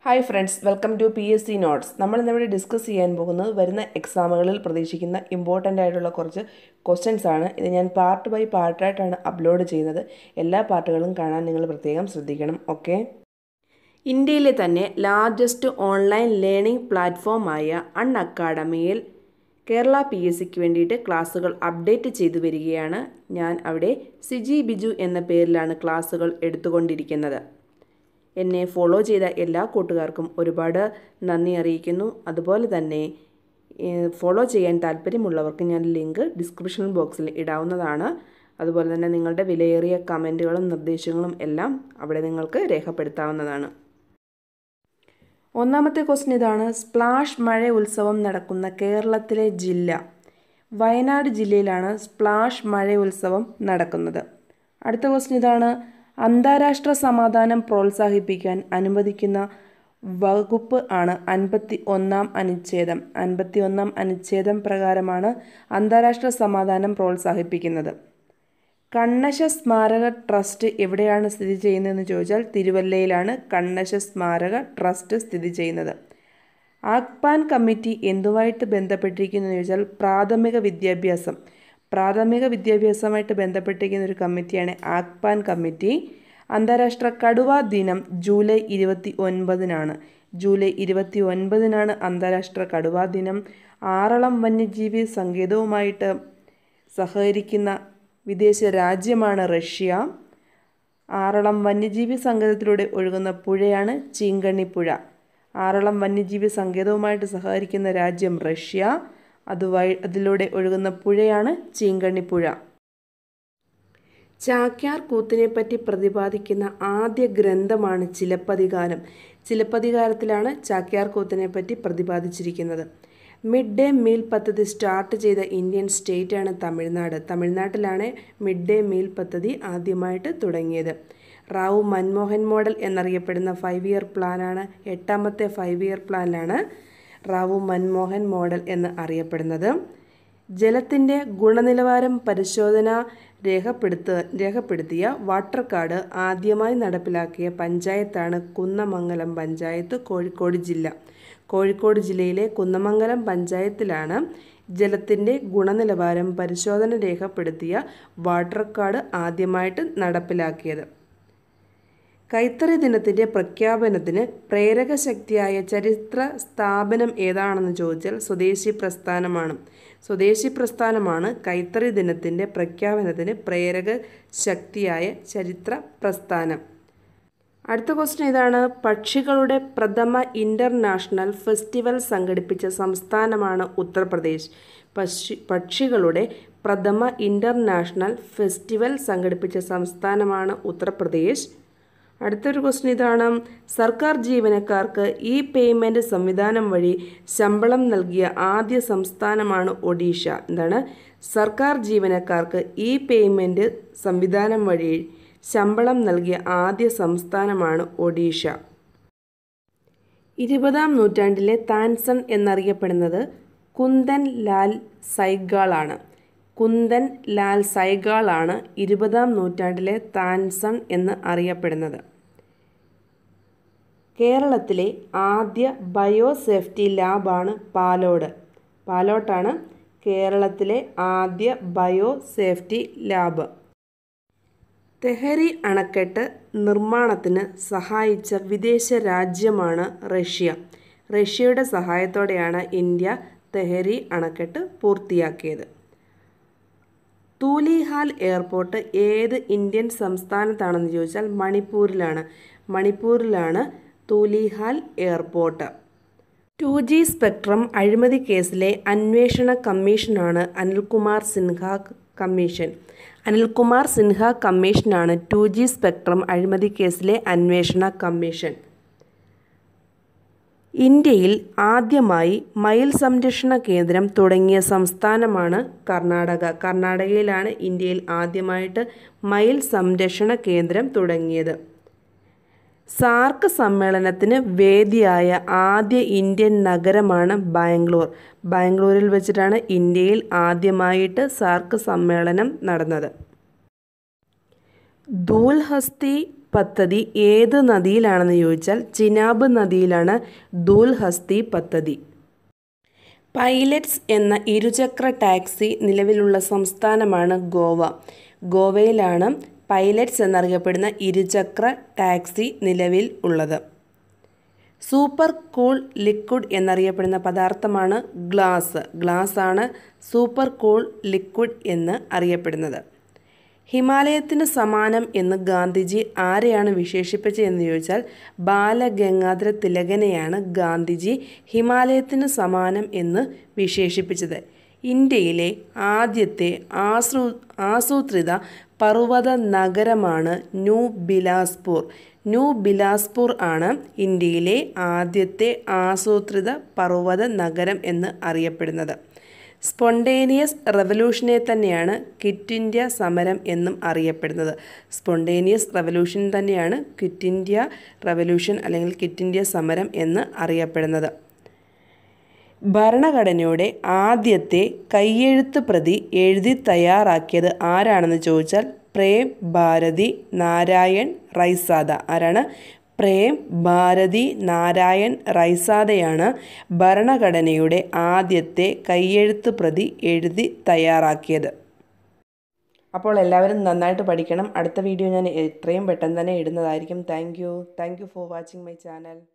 hi friends welcome to P S C notes നമ്മൾ ഇന്നിവിടെ discuss ചെയ്യാൻ പോകുന്നത് വരുന്ന എക്സാമുകളിൽ പ്രതീക്ഷിക്കുന്ന ഇമ്പോർട്ടൻ്റ് ആയിട്ടുള്ള കുറച്ച് ക്വസ്റ്റ്യൻസ് ആണ് ഇത് ഞാൻ പാർട്ട് ബൈ പാർട്ടായിട്ടാണ് അപ്ലോഡ് ചെയ്യുന്നത് എല്ലാ പാർട്ടുകളും കാണാൻ നിങ്ങൾ പ്രത്യേകം ശ്രദ്ധിക്കണം ഓക്കെ ഇന്ത്യയിലെ തന്നെ ലാർജസ്റ്റ് ഓൺലൈൻ ലേണിംഗ് പ്ലാറ്റ്ഫോമായ അൺ അക്കാഡമിയിൽ കേരള പി എസ് സിക്ക് വേണ്ടിയിട്ട് ക്ലാസ്സുകൾ അപ്ഡേറ്റ് ചെയ്തു വരികയാണ് ഞാൻ അവിടെ സിജി ബിജു എന്ന പേരിലാണ് ക്ലാസ്സുകൾ എടുത്തുകൊണ്ടിരിക്കുന്നത് എന്നെ ഫോളോ ചെയ്ത എല്ലാ കൂട്ടുകാർക്കും ഒരുപാട് നന്ദി അറിയിക്കുന്നു അതുപോലെ തന്നെ ഫോളോ ചെയ്യാൻ താല്പര്യമുള്ളവർക്ക് ഞാൻ ലിങ്ക് ഡിസ്ക്രിപ്ഷൻ ബോക്സിൽ ഇടാവുന്നതാണ് അതുപോലെ തന്നെ നിങ്ങളുടെ വിലയേറിയ കമൻറ്റുകളും നിർദ്ദേശങ്ങളും എല്ലാം അവിടെ നിങ്ങൾക്ക് രേഖപ്പെടുത്താവുന്നതാണ് ഒന്നാമത്തെ ക്വസ്റ്റ്യൻ ഇതാണ് സ്പ്ലാഷ് മഴ ഉത്സവം നടക്കുന്ന കേരളത്തിലെ ജില്ല വയനാട് ജില്ലയിലാണ് സ്പ്ലാഷ് മഴ ഉത്സവം നടക്കുന്നത് അടുത്ത ക്വസ്റ്റ്യൻ ഇതാണ് അന്താരാഷ്ട്ര സമാധാനം പ്രോത്സാഹിപ്പിക്കാൻ അനുവദിക്കുന്ന വകുപ്പ് ആണ് അൻപത്തി ഒന്നാം അനുച്ഛേദം അൻപത്തി ഒന്നാം അനുച്ഛേദം പ്രകാരമാണ് അന്താരാഷ്ട്ര സമാധാനം പ്രോത്സാഹിപ്പിക്കുന്നത് കണ്ണശ സ്മാരക ട്രസ്റ്റ് എവിടെയാണ് സ്ഥിതി ചെയ്യുന്നതെന്ന് ചോദിച്ചാൽ തിരുവല്ലയിലാണ് കണ്ണശ സ്മാരക ട്രസ്റ്റ് സ്ഥിതി ചെയ്യുന്നത് ആക്പാൻ കമ്മിറ്റി എന്തുമായിട്ട് ബന്ധപ്പെട്ടിരിക്കുന്നു എന്ന് ചോദിച്ചാൽ പ്രാഥമിക വിദ്യാഭ്യാസം പ്രാഥമിക വിദ്യാഭ്യാസവുമായിട്ട് ബന്ധപ്പെട്ടിരിക്കുന്ന ഒരു കമ്മിറ്റിയാണ് ആക്പാൻ കമ്മിറ്റി അന്താരാഷ്ട്ര കടുവ ദിനം ജൂലൈ ഇരുപത്തി ഒൻപതിനാണ് ജൂലൈ ഇരുപത്തി ഒൻപതിനാണ് അന്താരാഷ്ട്ര കടുവ ദിനം ആറളം വന്യജീവി സങ്കേതവുമായിട്ട് സഹകരിക്കുന്ന വിദേശ രാജ്യമാണ് റഷ്യ ആറളം വന്യജീവി സങ്കേതത്തിലൂടെ ഒഴുകുന്ന പുഴയാണ് ചീങ്കണ്ണിപ്പുഴ ആറളം വന്യജീവി സങ്കേതവുമായിട്ട് സഹകരിക്കുന്ന രാജ്യം റഷ്യ അതുവഴി അതിലൂടെ ഒഴുകുന്ന പുഴയാണ് ചീങ്കണ്ണിപ്പുഴ ചാക്യാർ കൂത്തിനെ പറ്റി പ്രതിപാദിക്കുന്ന ആദ്യ ഗ്രന്ഥമാണ് ചിലപ്പതികാരം ചിലപ്പതികാരത്തിലാണ് ചാക്യാർ കൂത്തിനെ പറ്റി പ്രതിപാദിച്ചിരിക്കുന്നത് മിഡ് ഡേ മീൽ പദ്ധതി സ്റ്റാർട്ട് ചെയ്ത ഇന്ത്യൻ സ്റ്റേറ്റാണ് തമിഴ്നാട് തമിഴ്നാട്ടിലാണ് മിഡ് ഡേ മീൽ പദ്ധതി ആദ്യമായിട്ട് തുടങ്ങിയത് റാവു മൻമോഹൻ മോഡൽ എന്നറിയപ്പെടുന്ന ഫൈവ് ഇയർ പ്ലാനാണ് എട്ടാമത്തെ ഫൈവ് ഇയർ പ്ലാനിലാണ് റാവു മൻമോഹൻ മോഡൽ എന്ന് അറിയപ്പെടുന്നത് ജലത്തിൻ്റെ ഗുണനിലവാരം പരിശോധന രേഖപ്പെടുത്ത രേഖപ്പെടുത്തിയ വാട്ടർ കാർഡ് ആദ്യമായി നടപ്പിലാക്കിയ പഞ്ചായത്താണ് കുന്നമംഗലം പഞ്ചായത്ത് കോഴിക്കോട് ജില്ല കോഴിക്കോട് ജില്ലയിലെ കുന്നമംഗലം പഞ്ചായത്തിലാണ് ജലത്തിൻ്റെ ഗുണനിലവാരം പരിശോധന രേഖപ്പെടുത്തിയ വാട്ടർ കാർഡ് ആദ്യമായിട്ട് നടപ്പിലാക്കിയത് കൈത്തറി ദിനത്തിൻ്റെ പ്രഖ്യാപനത്തിന് പ്രേരക ശക്തിയായ ചരിത്ര സ്ഥാപനം ഏതാണെന്ന് ചോദിച്ചാൽ സ്വദേശി പ്രസ്ഥാനമാണ് സ്വദേശി പ്രസ്ഥാനമാണ് കൈത്തറി ദിനത്തിൻ്റെ പ്രഖ്യാപനത്തിന് പ്രേരക ശക്തിയായ ചരിത്ര പ്രസ്ഥാനം അടുത്ത ക്വസ്റ്റ്യൻ ഇതാണ് പക്ഷികളുടെ പ്രഥമ ഇൻ്റർനാഷണൽ ഫെസ്റ്റിവൽ സംഘടിപ്പിച്ച സംസ്ഥാനമാണ് ഉത്തർപ്രദേശ് പക്ഷി പക്ഷികളുടെ പ്രഥമ ഇൻ്റർനാഷണൽ ഫെസ്റ്റിവൽ സംഘടിപ്പിച്ച സംസ്ഥാനമാണ് ഉത്തർപ്രദേശ് അടുത്തൊരു ക്വസ്റ്റ്യൻ ഇതാണ് സർക്കാർ ജീവനക്കാർക്ക് ഇ പേയ്മെൻറ്റ് സംവിധാനം വഴി ശമ്പളം നൽകിയ ആദ്യ സംസ്ഥാനമാണ് ഒഡീഷ എന്താണ് സർക്കാർ ജീവനക്കാർക്ക് ഇ പേയ്മെൻറ്റ് സംവിധാനം വഴി ശമ്പളം നൽകിയ ആദ്യ സംസ്ഥാനമാണ് ഒഡീഷ ഇരുപതാം നൂറ്റാണ്ടിലെ താൻസൺ എന്നറിയപ്പെടുന്നത് കുന്ദൻ ലാൽ സൈഗാളാണ് കുന്ദൻ ലാൽ സൈഗാളാണ് ഇരുപതാം നൂറ്റാണ്ടിലെ താൻസൺ എന്ന് അറിയപ്പെടുന്നത് കേരളത്തിലെ ആദ്യ ബയോ സേഫ്റ്റി ലാബാണ് പാലോട് പാലോട്ടാണ് കേരളത്തിലെ ആദ്യ ബയോ സേഫ്റ്റി ലാബ് തെഹരി അണക്കെട്ട് നിർമ്മാണത്തിന് സഹായിച്ച വിദേശ രാജ്യമാണ് റഷ്യ റഷ്യയുടെ സഹായത്തോടെയാണ് ഇന്ത്യ തെഹരി അണക്കെട്ട് പൂർത്തിയാക്കിയത് തൂലിഹാൽ എയർപോർട്ട് ഏത് ഇന്ത്യൻ സംസ്ഥാനത്താണെന്ന് ചോദിച്ചാൽ മണിപ്പൂരിലാണ് മണിപ്പൂരിലാണ് Tulihal airport two G spectrum അഴിമതി കേസിലെ അന്വേഷണ കമ്മീഷനാണ് അനിൽകുമാർ സിൻഹ കമ്മീഷൻ അനിൽകുമാർ സിൻഹ കമ്മീഷനാണ് ടു ജി സ്പെക്ട്രം അഴിമതി കേസിലെ അന്വേഷണ കമ്മീഷൻ ഇന്ത്യയിൽ ആദ്യമായി മയിൽ സംരക്ഷണ കേന്ദ്രം തുടങ്ങിയ സംസ്ഥാനമാണ് കർണാടക കർണാടകയിലാണ് ഇന്ത്യയിൽ ആദ്യമായിട്ട് മയിൽ സംരക്ഷണ കേന്ദ്രം തുടങ്ങിയത് സാർക്ക് സമ്മേളനത്തിന് വേദിയായ ആദ്യ ഇന്ത്യൻ നഗരമാണ് ബാംഗ്ലൂർ ബാംഗ്ലൂരിൽ വെച്ചിട്ടാണ് ഇന്ത്യയിൽ ആദ്യമായിട്ട് സാർക്ക് സമ്മേളനം നടന്നത് ധൂൽഹസ്തി പദ്ധതി ഏത് നദിയിലാണെന്ന് ചോദിച്ചാൽ ചിനാബ് നദിയിലാണ് ദൂൽഹസ്തി പദ്ധതി പൈലറ്റ്സ് എന്ന ഇരുചക്ര ടാക്സി നിലവിലുള്ള സംസ്ഥാനമാണ് ഗോവ ഗോവയിലാണ് പൈലറ്റ്സ് എന്നറിയപ്പെടുന്ന ഇരുചക്ര ടാക്സി നിലവിൽ ഉള്ളത് സൂപ്പർ കൂൾ ലിക്വിഡ് എന്നറിയപ്പെടുന്ന പദാർത്ഥമാണ് ഗ്ലാസ് ഗ്ലാസ് ആണ് സൂപ്പർ കൂൾ ലിക്വിഡ് എന്ന് അറിയപ്പെടുന്നത് ഹിമാലയത്തിന് സമാനം എന്ന് ഗാന്ധിജി ആരെയാണ് വിശേഷിപ്പിച്ചത് എന്ന് ചോദിച്ചാൽ ബാലഗംഗാധര തിലകനെയാണ് ഗാന്ധിജി ഹിമാലയത്തിന് സമാനം എന്ന് വിശേഷിപ്പിച്ചത് ഇന്ത്യയിലെ ആദ്യത്തെ ആസൂ ആസൂത്രിത പർവ്വത നഗരമാണ് ന്യൂ ബിലാസ്പൂർ ന്യൂ ബിലാസ്പൂർ ആണ് ഇന്ത്യയിലെ ആദ്യത്തെ ആസൂത്രിത പർവ്വത നഗരം എന്ന് അറിയപ്പെടുന്നത് സ്പോണ്ടേനിയസ് റവല്യൂഷനെ തന്നെയാണ് ക്വിറ്റ് ഇന്ത്യ സമരം എന്നും അറിയപ്പെടുന്നത് സ്പോണ്ടേനിയസ് റവല്യൂഷൻ തന്നെയാണ് ക്വിറ്റ് ഇന്ത്യ റവല്യൂഷൻ അല്ലെങ്കിൽ ക്വിറ്റ് ഇന്ത്യ സമരം എന്ന് അറിയപ്പെടുന്നത് ഭരണഘടനയുടെ ആദ്യത്തെ കയ്യെഴുത്ത് പ്രതി എഴുതി തയ്യാറാക്കിയത് ആരാണെന്ന് ചോദിച്ചാൽ പ്രേം ഭാരതി നാരായൺ റൈസാദ ആരാണ് പ്രേം ഭാരതി നാരായൺ റൈസാദയാണ് ഭരണഘടനയുടെ ആദ്യത്തെ കയ്യെഴുത്ത് പ്രതി എഴുതി തയ്യാറാക്കിയത് അപ്പോൾ എല്ലാവരും നന്നായിട്ട് പഠിക്കണം അടുത്ത വീഡിയോ ഞാൻ എത്രയും പെട്ടെന്ന് തന്നെ ഇടുന്നതായിരിക്കും thank you thank you for watching my channel